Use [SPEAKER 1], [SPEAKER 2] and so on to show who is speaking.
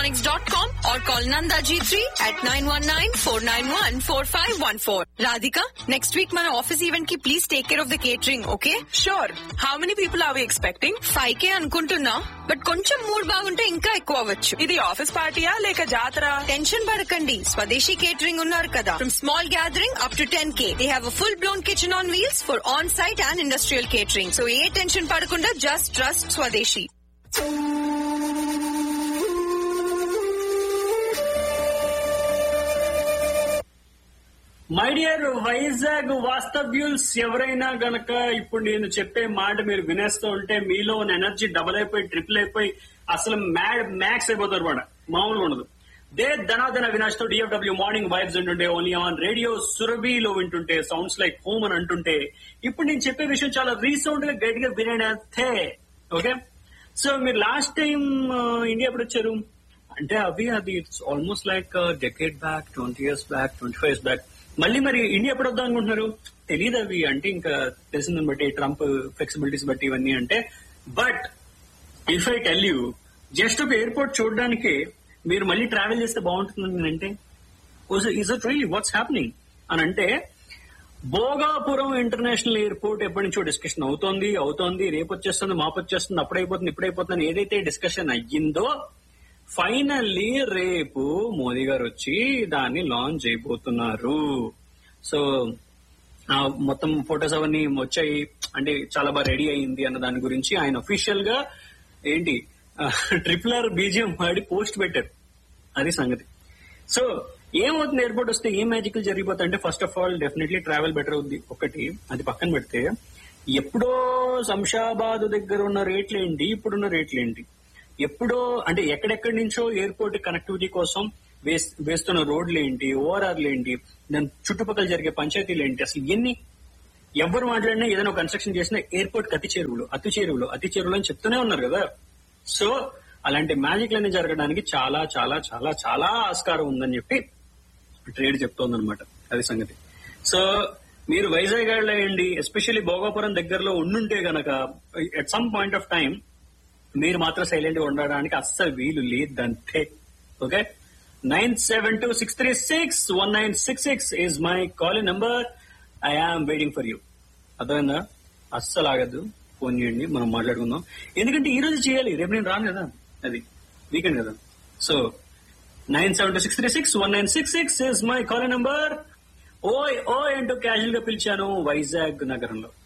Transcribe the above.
[SPEAKER 1] electronics.com or call Nanda G3 at 919-491-4514. Radhika, next week మన office event కి please take care of the catering okay
[SPEAKER 2] sure how many people are we expecting
[SPEAKER 1] five K అనుకుంటున్నా but కొంచెం mood బాగుంటే ఇంకా ఎక్కువ అవ్వచ్చు
[SPEAKER 2] ఇది office పార్టీయా లేక జాతర
[SPEAKER 1] టెన్షన్ పడకండి స్వదేశీ కేటరింగ్ ఉన్నారు కదా from small gathering up to ten K they have full blown kitchen on wheels for on site and industrial catering so ఏ టెన్షన్ పడకుండా just trust Swadeshi
[SPEAKER 3] my dear Vizag వాస్తవ్యుల్స్ ఎవరైనా గనక ఇప్పుడు నేను చెప్పే మాట మీరు వినేస్తూ ఉంటే మీలో ఉన్న ఎనర్జీ డబుల్ అయిపోయి ట్రిపుల్ అయిపోయి అసలు మ్యాడ్ మ్యాక్స్ అయిపోతారు మాట మామూలుగా ఉండదు దే ధనాధన వినాష్ తో డిఎఫ్డబ్ల్యూ మార్నింగ్ వైబ్స్ వింటుంటే ఓన్లీ ఆన్ రేడియో సురభిలో వింటుంటే సౌండ్స్ లైక్ హోమ్ అని అంటుంటే ఇప్పుడు నేను చెప్పే విషయం చాలా రీసౌండ్ గా గట్టిగా వినేస్తే ఓకే సో మీరు లాస్ట్ టైం ఇండియా ఎప్పుడు వచ్చారు అంటే అవి అది it's almost like decade back twenty years back twenty five years back మళ్ళీ మరి ఇండియా ఎప్పుడు వద్దాం అనుకుంటున్నారు తెలియదు అవి అంటే ఇంకా తెలిసిందని బట్టి ట్రంప్ ఫ్లెక్సిబిలిటీస్ బట్టి ఇవన్నీ అంటే but if I tell you just ఒక ఎయిర్పోర్ట్ చూడడానికి మీరు మళ్ళీ ట్రావెల్ చేస్తే బాగుంటుంది అంటే is it really what's happening అని అంటే భోగాపురం ఇంటర్నేషనల్ ఎయిర్పోర్ట్ ఎప్పటి నుంచో డిస్కషన్ అవుతోంది అవుతోంది రేపు వచ్చేస్తుంది మాపు వచ్చేస్తుంది అప్పుడైపోతుంది ఇప్పుడైపోతుంది ఏదైతే డిస్కషన్ అయ్యిందో ఫైనల్లీ రేపు మోదీ గారు వచ్చి దాన్ని లాంచ్ చేయబోతున్నారు సో ఆ మొత్తం ఫొటోస్ అవన్నీ వచ్చాయి అంటే చాలా బాగా రెడీ అయింది అన్న దాని గురించి ఆయన అఫీషియల్ గా ఏంటి ట్రిపుల్ ఆర్ బీజియం వాడి పోస్ట్ పెట్టారు అది సంగతి సో ఏమవుతుంది ఎయిర్పోర్ట్ వస్తే ఏం మ్యాజికల్ జరిగిపోతుంది అంటే first of all definitely travel better అవుద్ది ఒకటి అది పక్కన పెడితే ఎప్పుడో శంషాబాద్ దగ్గర ఉన్న రేట్లు ఏంటి ఇప్పుడున్న రేట్లు ఏంటి ఎప్పుడో అంటే ఎక్కడెక్కడి నుంచో ఎయిర్పోర్ట్ కనెక్టివిటీ కోసం వేస్- వేస్తున్న రోడ్లు ఏంటి ఓఆర్ఆర్లు ఏంటి దాని చుట్టుపక్కల జరిగే పంచాయతీలు ఏంటి అసలు ఎన్ని ఎవరు మాట్లాడినా ఏదైనా కన్స్ట్రక్షన్ చేసినా ఎయిర్పోర్ట్ అతి చేరువులు అతి చేరువులు అతి చేరువులు అని చెప్తూనే ఉన్నారు కదా సో అలాంటి మ్యాజిక్ లన్నీ జరగడానికి చాలా చాలా చాలా చాలా ఆస్కారం ఉందని చెప్పి ట్రేడ్ చెప్తోందనమాట అది సంగతి సో మీరు వైజాగ్ వెళ్ళండి ఎస్పెషల్లీ భోగాపురం దగ్గరలో ఉండుంటే గనక at some point of time మీరు మాత్రం సైలెంట్ గా ఉండడానికి అస్సలు వీలు లేదంతే okay nine seven two six three six one nine six six is my call number I am waiting for you అర్థమైందా అస్సలు ఆగద్దు ఫోన్ చేయండి మనం మాట్లాడుకుందాం ఎందుకంటే ఈ రోజు చేయాలి రేపు నేను రాను కదా అది వీకెండ్ కదా so nine seven two six three six one nine six six is my call number ఓయ్ ఓయ్ అంటూ క్యాజువల్ గా పిలిచాను వైజాగ్ నగరంలో